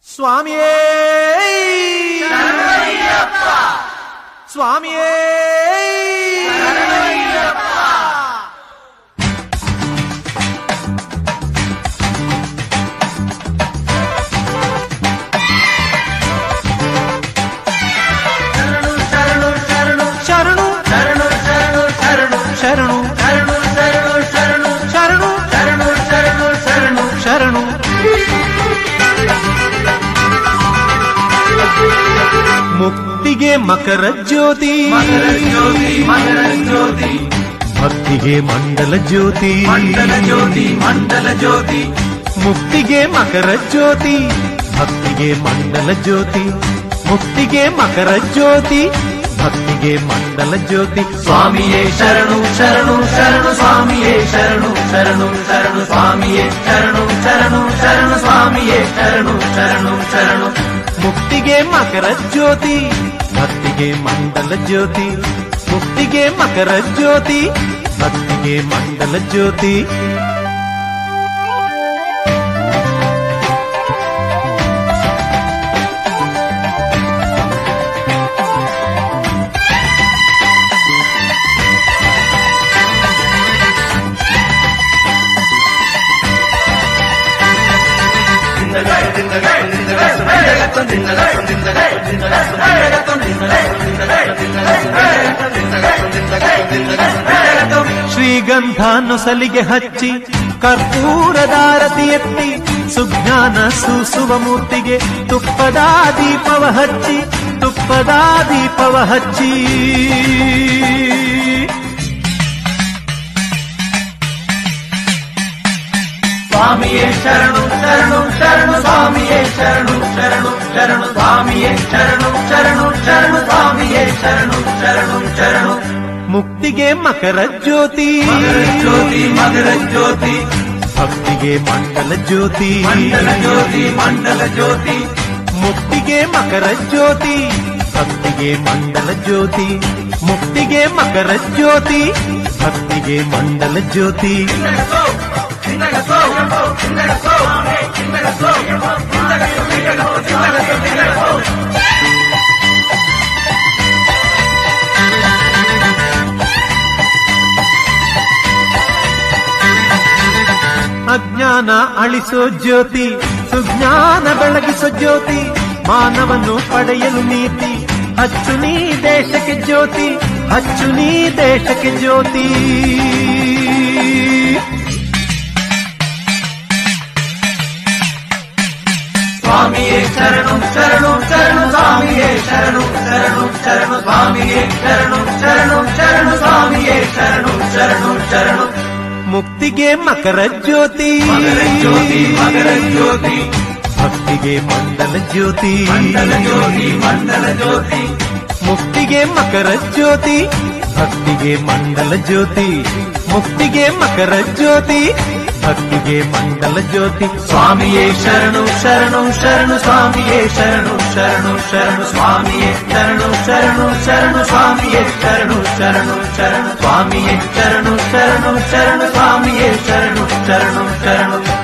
ಸ್ವಾಮಿಯೇ ಸ್ವಾಮಿಯೇ ಶರಣು ಶರಣು ಶರಣು ಶರಣು ಮುಕ್ತಿಗೆ ಮಕರ ಜ್ಯೋತಿ ಭಕ್ತಿಗೆ ಮಂಡಲ ಜ್ಯೋತಿ ಮಂಡಲ ಜ್ಯೋತಿ ಮುಕ್ತಿಗೆ ಮಕರ ಜ್ಯೋತಿ ಭಕ್ತಿಗೆ ಮಂಡಲ ಜ್ಯೋತಿ ಮುಕ್ತಿಗೆ ಮಕರ ಜ್ಯೋತಿ ಭಕ್ತಿಗೆ ಮಂಡಲ ಜ್ಯೋತಿ ಸ್ವಾಮಿಯೇ ಶರಣು ಶರಣು ಶರಣು ಸ್ವಾಮಿಯೇ ಶರಣು ಶರಣು ಶರಣು ಸ್ವಾಮಿಯೇ ಶರಣು ಶರಣು ಶರಣು ಸ್ವಾಮಿಯೇ ಶರಣು ಶರಣು ಶರಣು ಮುಕ್ತಿಗೆ ಮಕರ ಜ್ಯೋತಿ ಭಕ್ತಿಗೆ ಮಂಡಲ ಜ್ಯೋತಿ ಮುಕ್ತಿಗೆ ಮಕರ ಜ್ಯೋತಿ ಭಕ್ತಿಗೆ ಮಂಡಲ ಜ್ಯೋತಿ ಶ್ರೀಗಂಧ ನೊಸಲಿಗೆ ಹಚ್ಚಿ ಕರ್ಪೂರದಾರತಿ ಎತ್ತಿ ಸುಜ್ಞಾನ ಸೂಸುವ ಮೂರ್ತಿಗೆ ತುಪ್ಪದ ದೀಪವ ಹಚ್ಚಿ ತುಪ್ಪದ ದೀಪವ ಹಚ್ಚಿ ಸ್ವಾಮಿಯೇ ಶರಣು ಶರಣು ಶರಣು ಸ್ವಾಮಿಯೇ ಶರಣು ಶರಣು ಶರಣು ಸ್ವಾಮಿಯೇ ಶರಣು ಶರಣು ಶರಣು ಸ್ವಾಮಿಯೇ ಶರಣು ಶರಣು ಶರಣು ಮುಕ್ತಿಗೆ ಮಕರ ಜ್ಯೋತಿ ಮಕರ ಜ್ಯೋತಿ ಮಕರ ಜ್ಯೋತಿ ಭಕ್ತಿಗೆ ಮಂಡಲ ಜ್ಯೋತಿ ಮಂಡಲ ಜ್ಯೋತಿ ಮಂಡಲ ಜ್ಯೋತಿ ಮುಕ್ತಿಗೆ ಮಕರ ಜ್ಯೋತಿ ಭಕ್ತಿಗೆ ಮಂಡಲ ಜ್ಯೋತಿ ಮುಕ್ತಿಗೆ ಮಕರ ಜ್ಯೋತಿ ಭಕ್ತಿಗೆ ಮಂಡಲ ಜ್ಯೋತಿ ಅಜ್ಞಾನ ಅಳಿಸೋ ಜ್ಯೋತಿ ಸುಜ್ಞಾನ ಬೆಳಗಿಸೋ ಜ್ಯೋತಿ ಮಾನವನ್ನು ಪಡೆಯಲು ನೀತಿ ಹಚ್ಚು ನೀ ದೇಶಕ್ಕೆ ಜ್ಯೋತಿ ಹಚ್ಚು ನೀ ದೇಶಕ್ಕೆ ಜ್ಯೋತಿ ಸ್ವಾಮಿಯೇ ಶರಣು ಶರಣು ಶರಣು ಸ್ವಾಮಿಯೇ ಶರಣು ಶರಣು ಶರಣು ಸ್ವಾಮಿಯೇ ಶರಣು ಶರಣು ಶರಣು ಸ್ವಾಮಿಯೇ ಶರಣು ಶರಣು ಶರಣು ಮುಕ್ತಿಗೆ ಮಕರ ಜ್ಯೋತಿ ಮಕರ ಜ್ಯೋತಿ ಮಕರ ಜ್ಯೋತಿ ಭಕ್ತಿಗೆ ಮಂಡಲ ಜ್ಯೋತಿ ಮಂಡಲ ಜ್ಯೋತಿ ಮಂಡಲ ಜ್ಯೋತಿ ಮುಕ್ತಿಗೆ ಮಕರ ಜ್ಯೋತಿ ಭಕ್ತಿಗೆ ಮಂಡಲ ಜ್ಯೋತಿ ಮುಕ್ತಿಗೆ ಮಕರ ಜ್ಯೋತಿ ಭಕ್ತಿಗೆ ಮಂಡಲ ಜ್ಯೋತಿ ಸ್ವಾಮಿಯೇ ಶರಣು ಶರಣು ಶರಣು ಸ್ವಾಮಿಯೇ ಶರಣು ಶರಣು ಶರಣು ಸ್ವಾಮಿಯೇ ಶರಣು ಶರಣು ಶರಣು ಸ್ವಾಮಿಯೇ ಶರಣು ಶರಣು ಶರಣು ಸ್ವಾಮಿಯೇ ಶರಣು ಶರಣು ಶರಣು ಸ್ವಾಮಿಯೇ ಶರಣು ಶರಣು ಶರಣು